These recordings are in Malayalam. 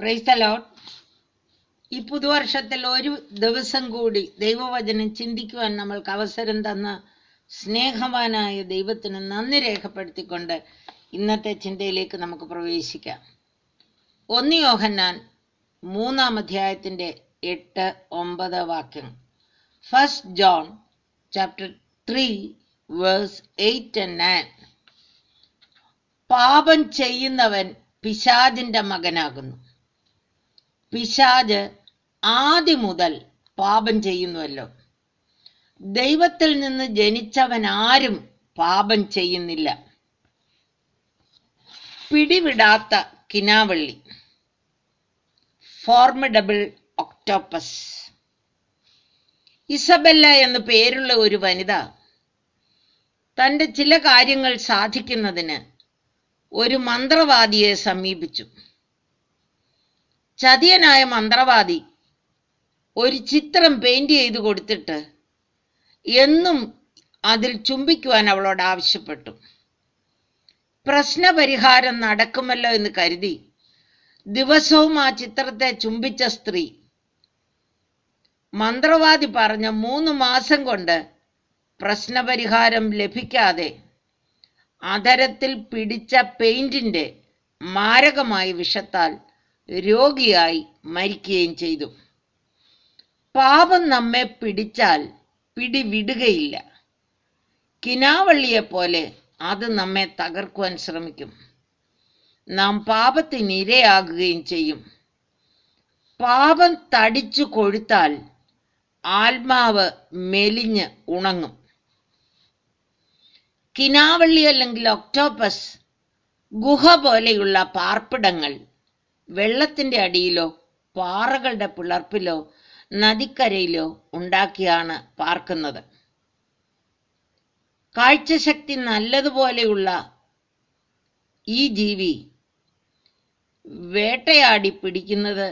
പ്രൈസ് ദ ലോഡ് ഈ പുതുവർഷത്തിൽ ഒരു ദിവസം കൂടി ദൈവവചനം ചിന്തിക്കുവാൻ നമ്മൾക്ക് അവസരം തന്ന സ്നേഹവാനായ ദൈവത്തിന് നന്ദി രേഖപ്പെടുത്തിക്കൊണ്ട് ഇന്നത്തെ ചിന്തയിലേക്ക് നമുക്ക് പ്രവേശിക്കാം ഒന്ന് യോഹന്നാൻ മൂന്നാം അധ്യായത്തിൻ്റെ എട്ട് ഒമ്പത് വാക്യങ്ങൾ first John chapter three verse eight and nine പാപം ചെയ്യുന്നവൻ പിശാജിന്റെ മകനാകുന്നു പിശാജ് ആദ്യം മുതൽ പാപം ചെയ്യുന്നുവല്ലോ ദൈവത്തിൽ നിന്ന് ജനിച്ചവൻ ആരും പാപം ചെയ്യുന്നില്ല പിടിവിടാത്ത കിനാവള്ളി ഫോർമിഡബിൾ ഒക്ടോപ്പസ് ഇസബെല്ല എന്നു പേരുള്ള ഒരു വനിത തൻ്റെ ചില കാര്യങ്ങൾ സാധിക്കുന്നതിന് ഒരു മന്ത്രവാദിയെ സമീപിച്ചു ചതിയനായ മന്ത്രവാദി ഒരു ചിത്രം പെയിന്റ് ചെയ്ത് കൊടുത്തിട്ട് എന്നും അതിൽ ചുംബിക്കുവാൻ അവളോട് ആവശ്യപ്പെട്ടു പ്രശ്നപരിഹാരം നടക്കുമല്ലോ എന്ന് കരുതി ദിവസവും ആ ചിത്രത്തെ ചുംബിച്ച സ്ത്രീ മന്ത്രവാദി പറഞ്ഞ മൂന്ന് മാസം കൊണ്ട് പ്രശ്നപരിഹാരം ലഭിക്കാതെ അതരത്തിൽ പിടിച്ച പെയിന്റിന്റെ മാരകമായ വിഷത്താൽ രോഗിയായി മരിക്കുകയും ചെയ്തു പാപം നമ്മെ പിടിച്ചാൽ പിടിവിടുകയില്ല കിനാവള്ളിയെപ്പോലെ അത് നമ്മെ തകർക്കുവാൻ ശ്രമിക്കും നാം പാപത്തിന് ഇരയാകുകയും ചെയ്യും പാപം തടിച്ചു കൊഴുത്താൽ ആത്മാവ് മെലിഞ്ഞ് ഉണങ്ങും കിനാവള്ളി അല്ലെങ്കിൽ ഒക്ടോപ്പസ് ഗുഹ പോലെയുള്ള പാർപ്പിടങ്ങൾ വെള്ളത്തിന്റെ അടിയിലോ പാറകളുടെ പിളർപ്പിലോ നദിക്കരയിലോ ഉണ്ടാക്കിയാണ് പാർക്കുന്നത് കാഴ്ചശക്തി നല്ലതുപോലെയുള്ള ഈ ജീവി വേട്ടയാടി പിടിക്കുന്നത്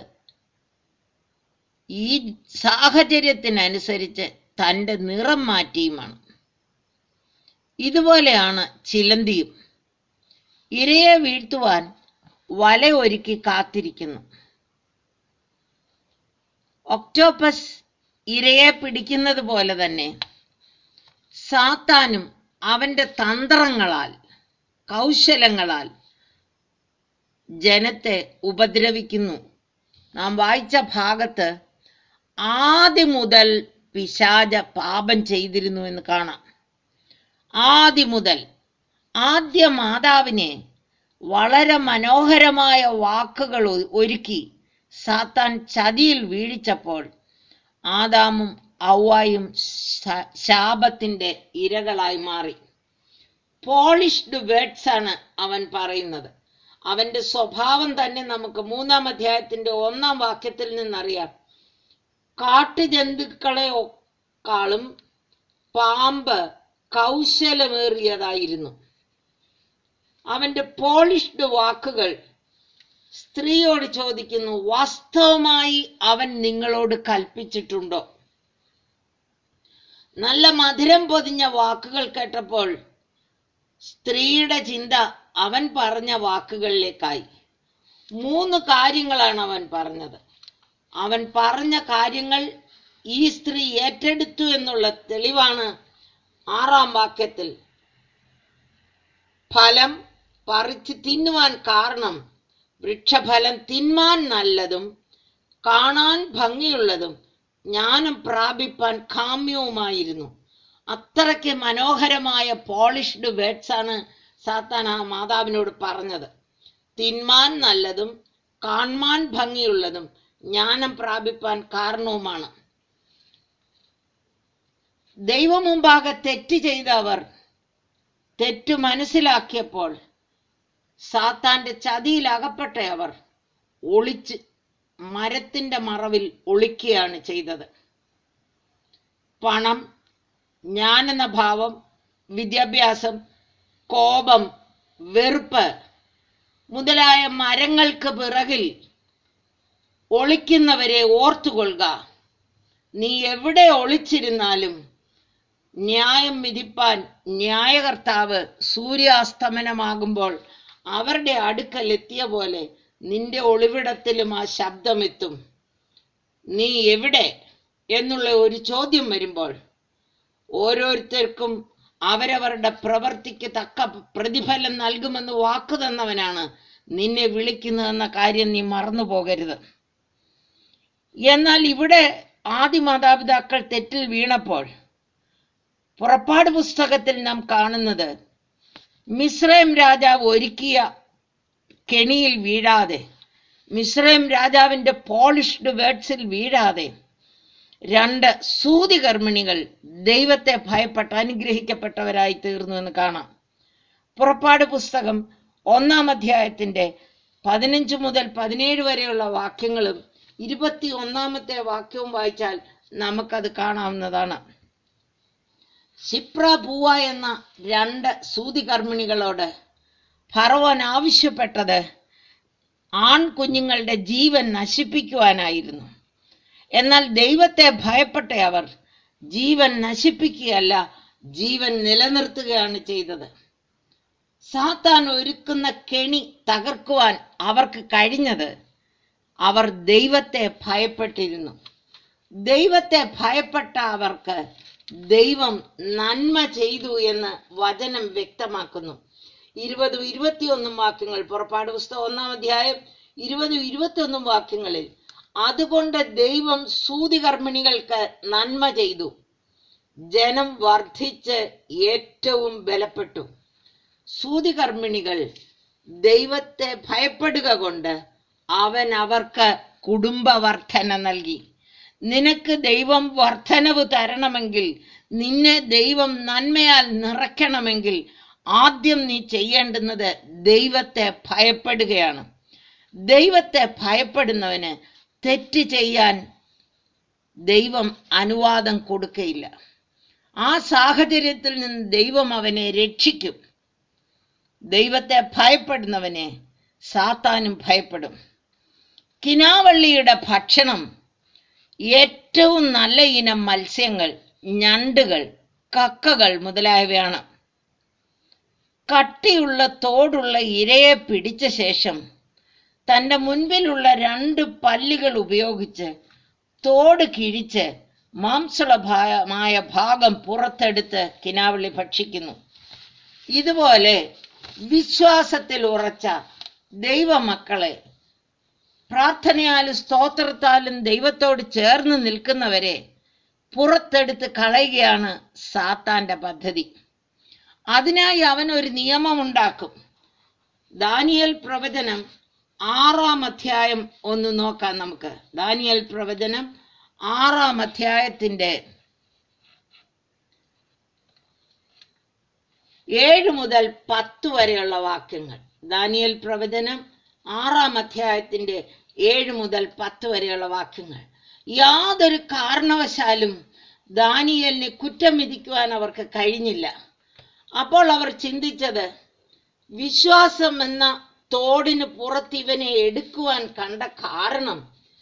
ഈ സാഹചര്യത്തിനനുസരിച്ച് തൻ്റെ നിറം മാറ്റിയുമാണ് ഇതുപോലെയാണ് ചിലന്തിയും ഇരയെ വീഴ്ത്തുവാൻ വല ഒരുക്കി കാത്തിരിക്കുന്നു ഒക്ടോപ്പസ് ഇരയെ പിടിക്കുന്നത് പോലെ തന്നെ സാത്താനും അവന്റെ തന്ത്രങ്ങളാൽ കൗശലങ്ങളാൽ ജനത്തെ ഉപദ്രവിക്കുന്നു നാം വായിച്ച ഭാഗത്ത് ആദ്യം മുതൽ പിശാച പാപം ചെയ്തിരുന്നു എന്ന് കാണാം ആദ്യം മുതൽ ആദ്യ മാതാവിനെ വളരെ മനോഹരമായ വാക്കുകൾ ഒരുക്കി സാത്താൻ ചതിയിൽ വീഴിച്ചപ്പോൾ ആദാമും ഔവായും ശാപത്തിന്റെ ഇരകളായി മാറി പോളിഷ്ഡ് വേർഡ്സ് ആണ് അവൻ പറയുന്നത് അവന്റെ സ്വഭാവം തന്നെ നമുക്ക് മൂന്നാം അധ്യായത്തിന്റെ ഒന്നാം വാക്യത്തിൽ നിന്നറിയാം കാട്ടുജന്തുക്കളെക്കാളും പാമ്പ് കൗശലമേറിയതായിരുന്നു അവന്റെ പോളിഷ്ഡ് വാക്കുകൾ സ്ത്രീയോട് ചോദിക്കുന്നു വാസ്തവമായി അവൻ നിങ്ങളോട് കൽപ്പിച്ചിട്ടുണ്ടോ നല്ല മധുരം പൊതിഞ്ഞ വാക്കുകൾ കേട്ടപ്പോൾ സ്ത്രീയുടെ ചിന്ത അവൻ പറഞ്ഞ വാക്കുകളിലേക്കായി മൂന്ന് കാര്യങ്ങളാണ് അവൻ പറഞ്ഞത് അവൻ പറഞ്ഞ കാര്യങ്ങൾ ഈ സ്ത്രീ ഏറ്റെടുത്തു എന്നുള്ള തെളിവാണ് ആറാം വാക്യത്തിൽ ഫലം പറിച്ച് തിന്നുവാൻ കാരണം വൃക്ഷഫലം തിന്മാൻ നല്ലതും കാണാൻ ഭംഗിയുള്ളതും ജ്ഞാനം പ്രാപിപ്പാൻ കാമ്യവുമായിരുന്നു അത്രയ്ക്ക് മനോഹരമായ പോളിഷ്ഡ് വേർഡ്സ് ആണ് സാത്താൻ ആ മാതാവിനോട് പറഞ്ഞത് തിന്മാൻ നല്ലതും കാൺമാൻ ഭംഗിയുള്ളതും ജ്ഞാനം പ്രാപിപ്പാൻ കാരണവുമാണ് ദൈവമുമ്പാകെ തെറ്റ് ചെയ്ത അവർ തെറ്റു മനസ്സിലാക്കിയപ്പോൾ സാത്താന്റെ ചതിയിൽ അകപ്പെട്ട അവർ ഒളിച്ച് മരത്തിന്റെ മറവിൽ ഒളിക്കുകയാണ് ചെയ്തത് പണം ജ്ഞാനെന്ന ഭാവം വിദ്യാഭ്യാസം കോപം വെറുപ്പ് മുതലായ മരങ്ങൾക്ക് പിറകിൽ ഒളിക്കുന്നവരെ ഓർത്തുകൊള്ളുക നീ എവിടെ ഒളിച്ചിരുന്നാലും ന്യായം വിധിപ്പാൻ ന്യായകർത്താവ് സൂര്യാസ്തമനമാകുമ്പോൾ അവരുടെ അടുക്കൽ എത്തിയ പോലെ നിന്റെ ഒളിവിടത്തിലും ആ ശബ്ദമെത്തും നീ എവിടെ എന്നുള്ള ഒരു ചോദ്യം വരുമ്പോൾ ഓരോരുത്തർക്കും അവരവരുടെ പ്രവർത്തിക്ക് തക്ക പ്രതിഫലം നൽകുമെന്ന് വാക്കു തന്നവനാണ് നിന്നെ വിളിക്കുന്നതെന്ന കാര്യം നീ മറന്നു പോകരുത് എന്നാൽ ഇവിടെ ആദ്യ മാതാപിതാക്കൾ തെറ്റിൽ വീണപ്പോൾ പുറപ്പാട് പുസ്തകത്തിൽ നാം കാണുന്നത് മിശ്രയം രാജാവ് ഒരുക്കിയ കെണിയിൽ വീഴാതെ മിശ്രയം രാജാവിന്റെ പോളിഷ്ഡ് വേർഡ്സിൽ വീഴാതെ രണ്ട് സൂതികർമ്മിണികൾ ദൈവത്തെ ഭയപ്പെട്ട് അനുഗ്രഹിക്കപ്പെട്ടവരായി തീർന്നു എന്ന് കാണാം പുറപ്പാട് പുസ്തകം ഒന്നാം അധ്യായത്തിന്റെ പതിനഞ്ച് മുതൽ പതിനേഴ് വരെയുള്ള വാക്യങ്ങളും ഇരുപത്തി ഒന്നാമത്തെ വാക്യവും വായിച്ചാൽ നമുക്കത് കാണാവുന്നതാണ് ശിപ്ര പൂവ എന്ന രണ്ട് സൂതികർമ്മിണികളോട് ഫറവോൻ ആവശ്യപ്പെട്ടത് ആൺകുഞ്ഞുങ്ങളുടെ ജീവൻ നശിപ്പിക്കുവാനായിരുന്നു എന്നാൽ ദൈവത്തെ ഭയപ്പെട്ട അവർ ജീവൻ നശിപ്പിക്കുകയല്ല ജീവൻ നിലനിർത്തുകയാണ് ചെയ്തത് സാത്താൻ ഒരുക്കുന്ന കെണി തകർക്കുവാൻ അവർക്ക് കഴിഞ്ഞത് അവർ ദൈവത്തെ ഭയപ്പെട്ടിരുന്നു ദൈവത്തെ ഭയപ്പെട്ട അവർക്ക് ദൈവം നന്മ ചെയ്തു എന്ന് വചനം വ്യക്തമാക്കുന്നു ഇരുപതും ഇരുപത്തിയൊന്നും വാക്യങ്ങൾ പുറപ്പാട് പുസ്തകം ഒന്നാം അധ്യായം ഇരുപതും ഇരുപത്തിയൊന്നും വാക്യങ്ങളിൽ അതുകൊണ്ട് ദൈവം സൂതികർമ്മിണികൾക്ക് നന്മ ചെയ്തു ജനം വർദ്ധിച്ച് ഏറ്റവും ബലപ്പെട്ടു സൂതികർമ്മിണികൾ ദൈവത്തെ ഭയപ്പെടുക കൊണ്ട് അവൻ അവർക്ക് കുടുംബവർദ്ധന നൽകി നിനക്ക് ദൈവം വർധനവ് തരണമെങ്കിൽ നിന്നെ ദൈവം നന്മയാൽ നിറയ്ക്കണമെങ്കിൽ ആദ്യം നീ ചെയ്യേണ്ടുന്നത് ദൈവത്തെ ഭയപ്പെടുകയാണ് ദൈവത്തെ ഭയപ്പെടുന്നവന് തെറ്റ് ചെയ്യാൻ ദൈവം അനുവാദം കൊടുക്കയില്ല ആ സാഹചര്യത്തിൽ നിന്ന് ദൈവം അവനെ രക്ഷിക്കും ദൈവത്തെ ഭയപ്പെടുന്നവനെ സാത്താനും ഭയപ്പെടും കിനാവള്ളിയുടെ ഭക്ഷണം ഏറ്റവും നല്ല ഇനം മത്സ്യങ്ങൾ ഞണ്ടുകൾ കക്കകൾ മുതലായവയാണ് കട്ടിയുള്ള തോടുള്ള ഇരയെ പിടിച്ച ശേഷം തന്റെ മുൻപിലുള്ള രണ്ട് പല്ലുകൾ ഉപയോഗിച്ച് തോട് കിഴിച്ച് മാംസളമായ ഭാഗം പുറത്തെടുത്ത് കിനാവള്ളി ഭക്ഷിക്കുന്നു ഇതുപോലെ വിശ്വാസത്തിൽ ഉറച്ച ദൈവമക്കളെ പ്രാർത്ഥനയാലും സ്തോത്രത്താലും ദൈവത്തോട് ചേർന്ന് നിൽക്കുന്നവരെ പുറത്തെടുത്ത് കളയുകയാണ് സാത്താന്റെ പദ്ധതി അതിനായി അവൻ ഒരു നിയമമുണ്ടാക്കും ദാനിയൽ പ്രവചനം ആറാം അധ്യായം ഒന്ന് നോക്കാം നമുക്ക് ദാനിയൽ പ്രവചനം ആറാം അധ്യായത്തിന്റെ ഏഴ് മുതൽ പത്ത് വരെയുള്ള വാക്യങ്ങൾ ദാനിയൽ പ്രവചനം ആറാം അധ്യായത്തിന്റെ ഏഴ് മുതൽ പത്ത് വരെയുള്ള വാക്യങ്ങൾ യാതൊരു കാരണവശാലും ദാനിയലിനെ കുറ്റം വിധിക്കുവാൻ അവർക്ക് കഴിഞ്ഞില്ല അപ്പോൾ അവർ ചിന്തിച്ചത് വിശ്വാസം എന്ന തോടിന് പുറത്ത് ഇവനെ എടുക്കുവാൻ കണ്ട കാരണം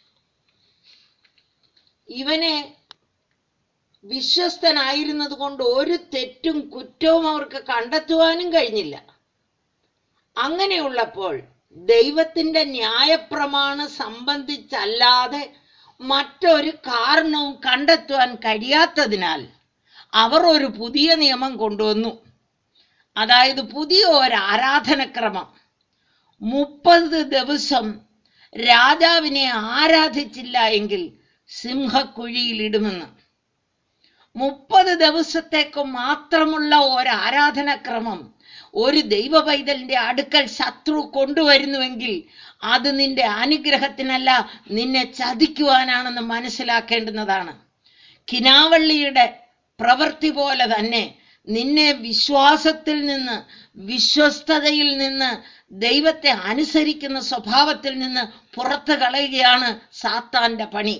ഇവനെ വിശ്വസ്തനായിരുന്നത് കൊണ്ട് ഒരു തെറ്റും കുറ്റവും അവർക്ക് കണ്ടെത്തുവാനും കഴിഞ്ഞില്ല അങ്ങനെയുള്ളപ്പോൾ ദൈവത്തിന്റെ ന്യായപ്രമാണം സംബന്ധിച്ചല്ലാതെ മറ്റൊരു കാരണവും കണ്ടെത്തുവാൻ കഴിയാത്തതിനാൽ അവർ ഒരു പുതിയ നിയമം കൊണ്ടുവന്നു അതായത് പുതിയ ഒരു ആരാധനക്രമം മുപ്പത് ദിവസം രാജാവിനെ ആരാധിച്ചില്ല എങ്കിൽ സിംഹക്കുഴിയിൽ ഇടുമെന്ന് മുപ്പത് ദിവസത്തേക്ക് മാത്രമുള്ള ഒരു ആരാധനക്രമം ഒരു ദൈവ പൈതലിന്റെ അടുക്കൽ ശത്രു കൊണ്ടുവരുന്നുവെങ്കിൽ അത് നിന്റെ അനുഗ്രഹത്തിനല്ല നിന്നെ ചതിക്കുവാനാണെന്ന് മനസ്സിലാക്കേണ്ടുന്നതാണ് കിനാവള്ളിയുടെ പ്രവൃത്തി പോലെ തന്നെ നിന്നെ വിശ്വാസത്തിൽ നിന്ന് വിശ്വസ്തതയിൽ നിന്ന് ദൈവത്തെ അനുസരിക്കുന്ന സ്വഭാവത്തിൽ നിന്ന് പുറത്തു കളയുകയാണ് സാത്താന്റെ പണി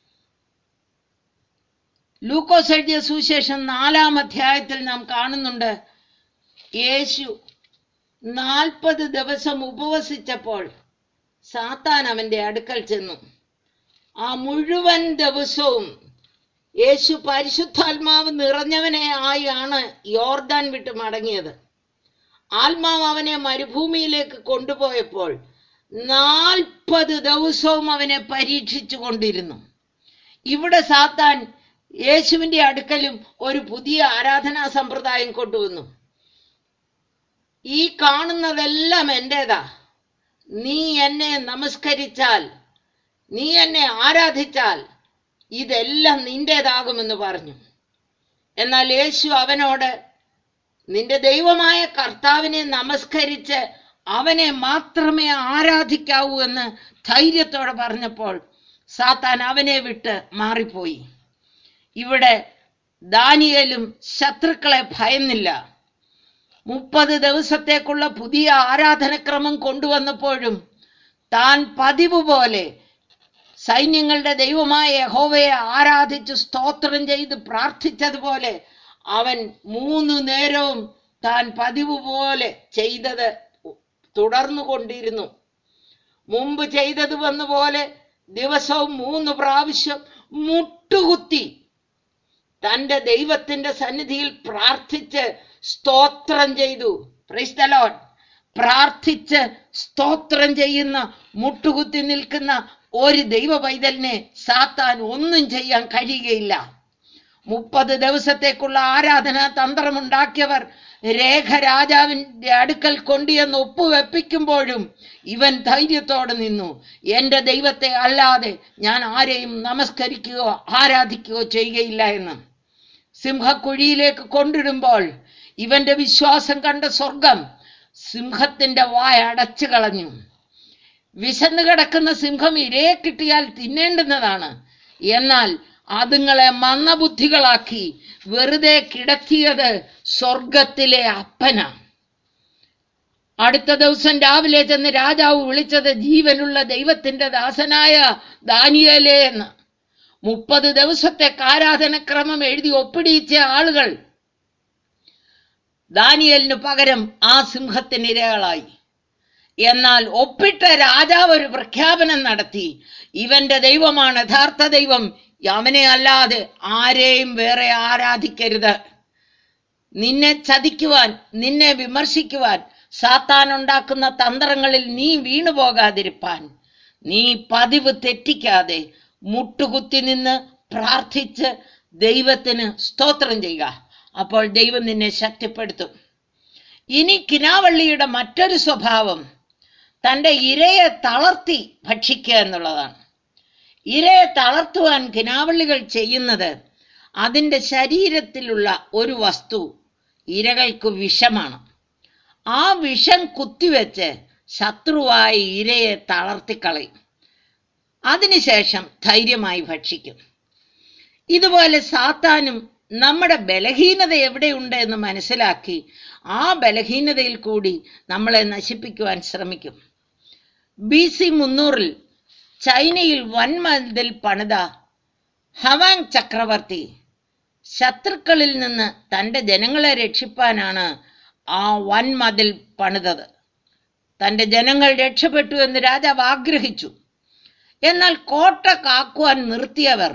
ലൂക്കോസ് എഴുതിയ സുവിശേഷം നാലാം അധ്യായത്തിൽ നാം കാണുന്നുണ്ട് യേശു നാൽപ്പത് ദിവസം ഉപവസിച്ചപ്പോൾ സാത്താൻ അവന്റെ അടുക്കൽ ചെന്നു ആ മുഴുവൻ ദിവസവും യേശു പരിശുദ്ധാത്മാവ് നിറഞ്ഞവനെ ആയാണ് യോർദാൻ വിട്ട് മടങ്ങിയത് ആത്മാവ് അവനെ മരുഭൂമിയിലേക്ക് കൊണ്ടുപോയപ്പോൾ നാൽപ്പത് ദിവസവും അവനെ പരീക്ഷിച്ചു കൊണ്ടിരുന്നു ഇവിടെ സാത്താൻ യേശുവിന്റെ അടുക്കലും ഒരു പുതിയ ആരാധനാ സമ്പ്രദായം കൊണ്ടുവന്നു ഈ കാണുന്നതെല്ലാം എന്റേതാ നീ എന്നെ നമസ്കരിച്ചാൽ നീ എന്നെ ആരാധിച്ചാൽ ഇതെല്ലാം നിന്റേതാകുമെന്ന് പറഞ്ഞു എന്നാൽ യേശു അവനോട് നിന്റെ ദൈവമായ കർത്താവിനെ നമസ്കരിച്ച് അവനെ മാത്രമേ ആരാധിക്കാവൂ എന്ന് ധൈര്യത്തോടെ പറഞ്ഞപ്പോൾ സാത്താൻ അവനെ വിട്ട് മാറിപ്പോയി ഇവിടെ ദാനിയലും ശത്രുക്കളെ ഭയന്നില്ല മുപ്പത് ദിവസത്തേക്കുള്ള പുതിയ ആരാധനക്രമം കൊണ്ടുവന്നപ്പോഴും താൻ പതിവ് പോലെ സൈന്യങ്ങളുടെ ദൈവമായ യഹോവയെ ആരാധിച്ച് സ്തോത്രം ചെയ്ത് പ്രാർത്ഥിച്ചതുപോലെ അവൻ മൂന്ന് നേരവും താൻ പതിവ് പോലെ ചെയ്തത് തുടർന്നു കൊണ്ടിരുന്നു മുമ്പ് ചെയ്തത് വന്നപോലെ ദിവസവും മൂന്ന് പ്രാവശ്യം മുട്ടുകുത്തി തന്റെ ദൈവത്തിന്റെ സന്നിധിയിൽ പ്രാർത്ഥിച്ച് സ്തോത്രം ചെയ്തു Praise the Lord. പ്രാർത്ഥിച്ച് സ്തോത്രം ചെയ്യുന്ന മുട്ടുകുത്തി നിൽക്കുന്ന ഒരു ദൈവ പൈതലിനെ സാത്താൻ ഒന്നും ചെയ്യാൻ കഴിയുകയില്ല മുപ്പത് ദിവസത്തേക്കുള്ള ആരാധനാ തന്ത്രമുണ്ടാക്കിയവർ രേഖ രാജാവിന്റെ അടുക്കൽ കൊണ്ടുവന്ന് ഒപ്പുവെപ്പിക്കുമ്പോഴും ഇവൻ ധൈര്യത്തോടെ നിന്നു എന്റെ ദൈവത്തെ അല്ലാതെ ഞാൻ ആരെയും നമസ്കരിക്കുകയോ ആരാധിക്കുകയോ ചെയ്യുകയില്ല എന്ന് സിംഹക്കുഴിയിലേക്ക് കൊണ്ടിടുമ്പോൾ ഇവന്റെ വിശ്വാസം കണ്ട സ്വർഗം സിംഹത്തിന്റെ വായ അടച്ചു കളഞ്ഞു വിശന്നു കിടക്കുന്ന സിംഹം ഇരയെ കിട്ടിയാൽ തിന്നേണ്ടുന്നതാണ് എന്നാൽ അതുങ്ങളെ മന്ദബുദ്ധികളാക്കി വെറുതെ കിടത്തിയത് സ്വർഗത്തിലെ അപ്പന അടുത്ത ദിവസം രാവിലെ ചെന്ന് രാജാവ് വിളിച്ചത് ജീവനുള്ള ദൈവത്തിന്റെ ദാസനായ ദാനിയലേ എന്ന് മുപ്പത് ദിവസത്തെ ആരാധനക്രമം എഴുതി ഒപ്പിടിയിച്ച ആളുകൾ ദാനിയലിന് പകരം ആ സിംഹത്തിന് ഇരകളായി എന്നാൽ ഒപ്പിട്ട രാജാവ് ഒരു പ്രഖ്യാപനം നടത്തി ഇവന്റെ ദൈവമാണ് യഥാർത്ഥ ദൈവം അവനെ അല്ലാതെ ആരെയും വേറെ ആരാധിക്കരുത് നിന്നെ ചതിക്കുവാൻ നിന്നെ വിമർശിക്കുവാൻ സാത്താൻ ഉണ്ടാക്കുന്ന തന്ത്രങ്ങളിൽ നീ വീണു പോകാതിരിപ്പാൻ നീ പതിവ് തെറ്റിക്കാതെ മുട്ടുകുത്തി നിന്ന് പ്രാർത്ഥിച്ച് ദൈവത്തിന് സ്തോത്രം ചെയ്യുക അപ്പോൾ ദൈവം നിന്നെ ശക്തിപ്പെടുത്തും ഇനി കിനാവള്ളിയുടെ മറ്റൊരു സ്വഭാവം തൻ്റെ ഇരയെ തളർത്തി ഭക്ഷിക്കുക എന്നുള്ളതാണ് ഇരയെ തളർത്തുവാൻ കിനാവള്ളികൾ ചെയ്യുന്നത് അതിൻ്റെ ശരീരത്തിലുള്ള ഒരു വസ്തു ഇരകൾക്ക് വിഷമാണ് ആ വിഷം കുത്തിവെച്ച് ശത്രുവായ ഇരയെ തളർത്തിക്കളയും അതിനുശേഷം ധൈര്യമായി ഭക്ഷിക്കും ഇതുപോലെ സാത്താനും നമ്മുടെ ബലഹീനത എവിടെയുണ്ട് എന്ന് മനസ്സിലാക്കി ആ ബലഹീനതയിൽ കൂടി നമ്മളെ നശിപ്പിക്കുവാൻ ശ്രമിക്കും ബി സി മുന്നൂറിൽ ചൈനയിൽ വൻമതിൽ പണിത ഹവാങ് ചക്രവർത്തി ശത്രുക്കളിൽ നിന്ന് തൻ്റെ ജനങ്ങളെ രക്ഷിപ്പാനാണ് ആ വൻമതിൽ പണിതത് തൻ്റെ ജനങ്ങൾ രക്ഷപ്പെട്ടു എന്ന് രാജാവ് ആഗ്രഹിച്ചു എന്നാൽ കോട്ട കാക്കുവാൻ നിർത്തിയവർ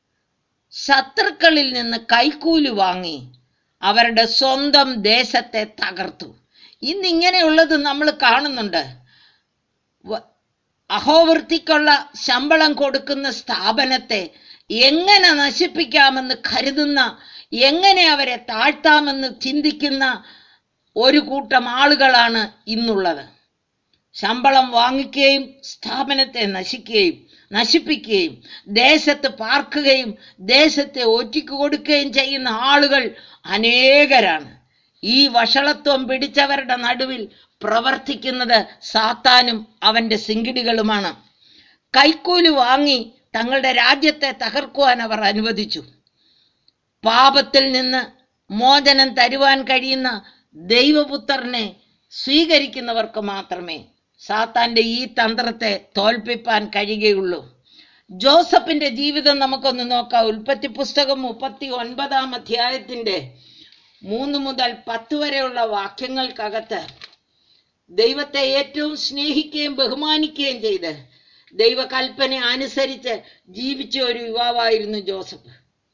ശത്രുക്കളിൽ നിന്ന് കൈക്കൂലി വാങ്ങി അവരുടെ സ്വന്തം ദേശത്തെ തകർത്തു ഇന്നിങ്ങനെയുള്ളത് നമ്മൾ കാണുന്നുണ്ട് വ- അഹോവൃത്തിക്കുള്ള ശമ്പളം കൊടുക്കുന്ന സ്ഥാപനത്തെ എങ്ങനെ നശിപ്പിക്കാമെന്ന് കരുതുന്ന എങ്ങനെ അവരെ താഴ്ത്താമെന്ന് ചിന്തിക്കുന്ന ഒരു കൂട്ടം ആളുകളാണ് ഇന്നുള്ളത് ശമ്പളം വാങ്ങിക്കുകയും സ്ഥാപനത്തെ നശിക്കുകയും നശിപ്പിക്കുകയും ദേശത്ത് പാർക്കുകയും ദേശത്തെ ഒറ്റിക്ക് കൊടുക്കുകയും ചെയ്യുന്ന ആളുകൾ അനേകരാണ് ഈ വഷളത്വം പിടിച്ചവരുടെ നടുവിൽ പ്രവർത്തിക്കുന്നത് സാത്താനും അവന്റെ സിങ്കിടികളുമാണ് കൈക്കൂലി വാങ്ങി തങ്ങളുടെ രാജ്യത്തെ തകർക്കുവാൻ അവർ അനുവദിച്ചു പാപത്തിൽ നിന്ന് മോചനം തരുവാൻ കഴിയുന്ന ദൈവപുത്രനെ സ്വീകരിക്കുന്നവർക്ക് മാത്രമേ സാത്താന്റെ ഈ തന്ത്രത്തെ തോൽപ്പിപ്പാൻ കഴിയുകയുള്ളൂ ജോസഫിന്റെ ജീവിതം നമുക്കൊന്ന് നോക്കാം ഉൽപ്പത്തി പുസ്തകം മുപ്പത്തി ഒൻപതാം അധ്യായത്തിന്റെ മൂന്ന് മുതൽ പത്ത് വരെയുള്ള വാക്യങ്ങൾക്കകത്ത് ദൈവത്തെ ഏറ്റവും സ്നേഹിക്കുകയും ബഹുമാനിക്കുകയും ചെയ്ത് ദൈവകൽപ്പന അനുസരിച്ച് ജീവിച്ച ഒരു യുവാവായിരുന്നു ജോസഫ്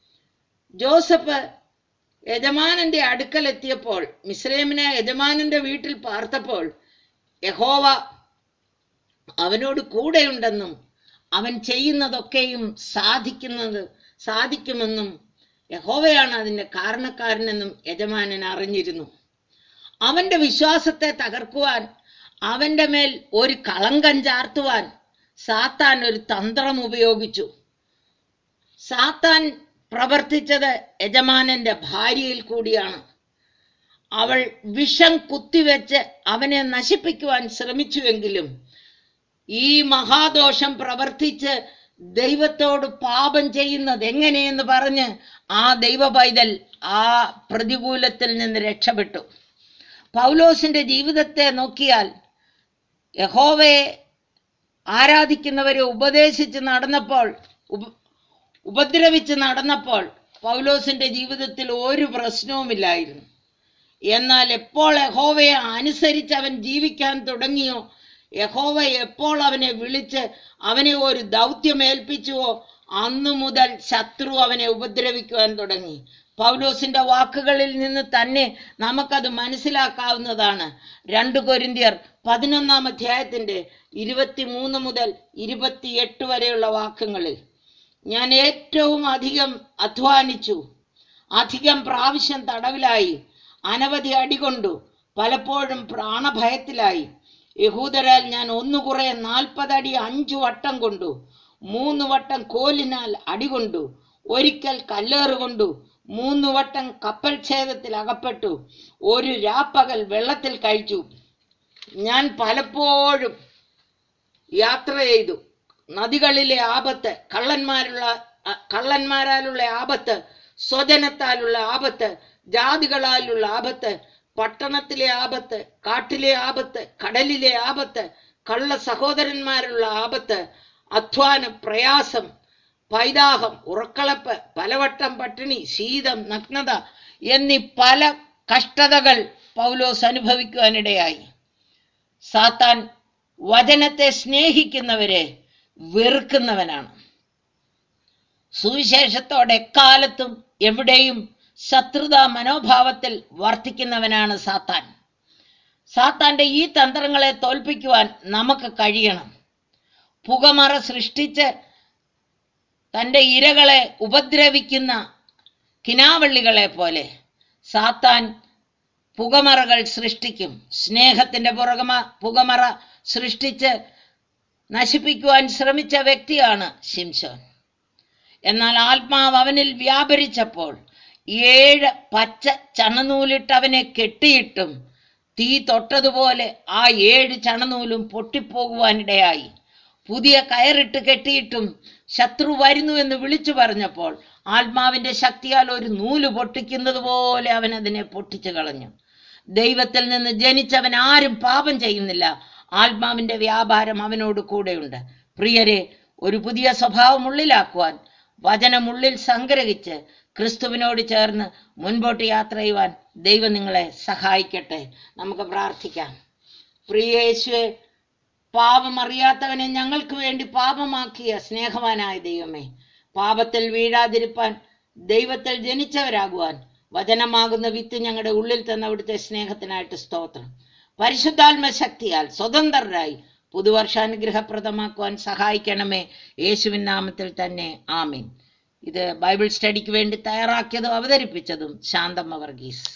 ജോസഫ് യജമാനന്റെ അടുക്കലെത്തിയപ്പോൾ മിസ്രൈമിനെ യജമാനന്റെ വീട്ടിൽ പാർത്തപ്പോൾ യഹോവ അവനോട് കൂടെയുണ്ടെന്നും അവൻ ചെയ്യുന്നതൊക്കെയും സാധിക്കുന്നത് സാധിക്കുമെന്നും യഹോവയാണ് അതിന്റെ കാരണക്കാരനെന്നും യജമാനൻ അറിഞ്ഞിരുന്നു അവന്റെ വിശ്വാസത്തെ തകർക്കുവാൻ അവന്റെ മേൽ ഒരു കളങ്കം ചാർത്തുവാൻ സാത്താൻ ഒരു തന്ത്രം ഉപയോഗിച്ചു സാത്താൻ പ്രവർത്തിച്ചത് യജമാനന്റെ ഭാര്യയിൽ കൂടിയാണ് അവൾ വിഷം കുത്തിവെച്ച് അവനെ നശിപ്പിക്കുവാൻ ശ്രമിച്ചുവെങ്കിലും ഈ മഹാദോഷം പ്രവർത്തിച്ച് ദൈവത്തോട് പാപം ചെയ്യുന്നത് എങ്ങനെയെന്ന് പറഞ്ഞ് ആ ദൈവ പൈതൽ ആ പ്രതികൂലത്തിൽ നിന്ന് രക്ഷപ്പെട്ടു പൗലോസിന്റെ ജീവിതത്തെ നോക്കിയാൽ യഹോവയെ ആരാധിക്കുന്നവരെ ഉപദേശിച്ച് നടന്നപ്പോൾ ഉപ- ഉപദ്രവിച്ച് നടന്നപ്പോൾ പൗലോസിന്റെ ജീവിതത്തിൽ ഒരു പ്രശ്നവുമില്ലായിരുന്നു എന്നാൽ എപ്പോൾ യഹോവയെ അനുസരിച്ച് അവൻ ജീവിക്കാൻ തുടങ്ങിയോ യഹോവ എപ്പോൾ അവനെ വിളിച്ച് അവനെ ഒരു ദൗത്യം ഏൽപ്പിച്ചുവോ അന്നു മുതൽ ശത്രു അവനെ ഉപദ്രവിക്കുവാൻ തുടങ്ങി പൗലോസിന്റെ വാക്കുകളിൽ നിന്ന് തന്നെ നമുക്കത് മനസ്സിലാക്കാവുന്നതാണ് രണ്ട് കൊരിന്ത്യർ പതിനൊന്നാം അധ്യായത്തിന്റെ ഇരുപത്തിമൂന്ന് മുതൽ ഇരുപത്തിയെട്ട് വരെയുള്ള വാക്യങ്ങളിൽ ഞാൻ ഏറ്റവും അധികം അധ്വാനിച്ചു അധികം പ്രാവശ്യം തടവിലായി അനവധി അടികൊണ്ടു പലപ്പോഴും പ്രാണഭയത്തിലായി യഹൂദരാൽ ഞാൻ ഒന്നു കുറെ നാൽപ്പതടി അഞ്ചു വട്ടം കൊണ്ടു മൂന്ന് വട്ടം കോലിനാൽ അടികൊണ്ടു ഒരിക്കൽ കല്ലേറ് കൊണ്ടു മൂന്ന് വട്ടം കപ്പൽ ഛേദത്തിൽ അകപ്പെട്ടു ഒരു രാപ്പകൽ വെള്ളത്തിൽ കഴിച്ചു ഞാൻ പലപ്പോഴും യാത്ര ചെയ്തു നദികളിലെ ആപത്ത് കള്ളന്മാരുള്ള അ- കള്ളന്മാരാലുള്ള ആപത്ത് സ്വജനത്താലുള്ള ആപത്ത് ജാതികളാലുള്ള ആപത്ത് പട്ടണത്തിലെ ആപത്ത് കാട്ടിലെ ആപത്ത് കടലിലെ ആപത്ത് കള്ള സഹോദരന്മാരുള്ള ആപത്ത് അധ്വാനം പ്രയാസം പൈതാഹം ഉറക്കളപ്പ് പലവട്ടം പട്ടിണി ശീതം നഗ്നത എന്നീ പല കഷ്ടതകൾ പൗലോസ് അനുഭവിക്കുവാനിടയായി സാത്താൻ വചനത്തെ സ്നേഹിക്കുന്നവരെ വെറുക്കുന്നവനാണ് സുവിശേഷത്തോടെ എക്കാലത്തും എവിടെയും ശത്രുതാ മനോഭാവത്തിൽ വർത്തിക്കുന്നവനാണ് സാത്താൻ സാത്താന്റെ ഈ തന്ത്രങ്ങളെ തോൽപ്പിക്കുവാൻ നമുക്ക് കഴിയണം പുകമറ സൃഷ്ടിച്ച് തന്റെ ഇരകളെ ഉപദ്രവിക്കുന്ന കിനാവള്ളികളെ പോലെ സാത്താൻ പുകമറകൾ സൃഷ്ടിക്കും സ്നേഹത്തിന്റെ പുറകമ പുകമറ സൃഷ്ടിച്ച് നശിപ്പിക്കുവാൻ ശ്രമിച്ച വ്യക്തിയാണ് ശിംശോൻ എന്നാൽ ആത്മാവ് അവനിൽ വ്യാപരിച്ചപ്പോൾ ഏഴ് പച്ച ചണനൂലിട്ട് അവനെ കെട്ടിയിട്ടും തീ തൊട്ടതുപോലെ ആ ഏഴ് ചണനൂലും പൊട്ടിപ്പോകുവാനിടയായി പുതിയ കയറിട്ട് കെട്ടിയിട്ടും ശത്രു വരുന്നു എന്ന് വിളിച്ചു പറഞ്ഞപ്പോൾ ആത്മാവിന്റെ ശക്തിയാൽ ഒരു നൂല് പൊട്ടിക്കുന്നത് പോലെ അവൻ അതിനെ പൊട്ടിച്ചു കളഞ്ഞു ദൈവത്തിൽ നിന്ന് ജനിച്ചവൻ ആരും പാപം ചെയ്യുന്നില്ല ആത്മാവിന്റെ വ്യാപാരം അവനോട് കൂടെയുണ്ട് പ്രിയരെ ഒരു പുതിയ സ്വഭാവം ഉള്ളിലാക്കുവാൻ വചനം ഉള്ളിൽ സംഗ്രഹിച്ച് ക്രിസ്തുവിനോട് ചേർന്ന് മുൻപോട്ട് യാത്ര ചെയ്യുവാൻ ദൈവം നിങ്ങളെ സഹായിക്കട്ടെ നമുക്ക് പ്രാർത്ഥിക്കാം പ്രിയേശുവെ പാപം അറിയാത്തവനെ ഞങ്ങൾക്ക് വേണ്ടി പാപമാക്കിയ സ്നേഹവാനായ ദൈവമേ പാപത്തിൽ വീഴാതിരിപ്പാൻ ദൈവത്തിൽ ജനിച്ചവരാകുവാൻ വചനമാകുന്ന വിത്ത് ഞങ്ങളുടെ ഉള്ളിൽ തന്ന അവിടുത്തെ സ്നേഹത്തിനായിട്ട് സ്തോത്രം പരിശുദ്ധാത്മ ശക്തിയാൽ സ്വതന്ത്രരായി പുതുവർഷാനുഗ്രഹപ്രദമാക്കുവാൻ സഹായിക്കണമേ യേശുവിൻ നാമത്തിൽ തന്നെ ആമീൻ ഇത് ബൈബിൾ സ്റ്റഡിക്ക് വേണ്ടി തയ്യാറാക്കിയതും അവതരിപ്പിച്ചതും ശാന്തമ്മ വർഗീസ്